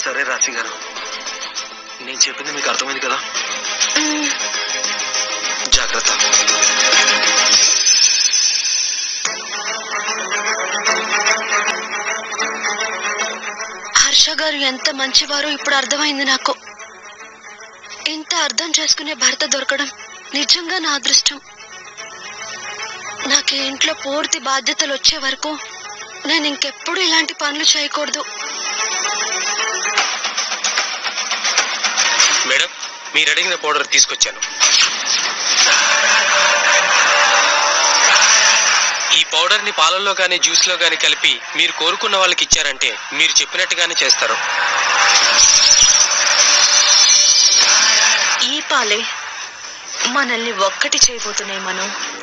సరే రాశి గారు నేను చెప్పింది మీకు అర్థమైంది కదా మ్, జాగ్రత్త హర్ష గారు ఎంత మంచివారో ఇప్పుడు అర్థమైంది నాకు ఇంత అర్థం చేసుకునే భర్త దొరకడం నిజంగా నా అదృష్టం నాకు ఈ ఇంట్లో పూర్తి బాధ్యతలు వచ్చే వరకు నేను ఇంకెప్పుడు ఇలాంటి పనులు చేయకూడదు మేడం మీరు అడిగిన పౌడర్ తీసుకొచ్చాను ఈ పౌడర్ ని పాలల్లో కానీ జ్యూస్ లో కానీ కలిపి మీరు కోరుకున్న వాళ్ళకి ఇచ్చారంటే మీరు చెప్పినట్టుగానే చేస్తారు ఈ పాలే మనల్ని ఒక్కటి చేయబోతున్నాయి మనం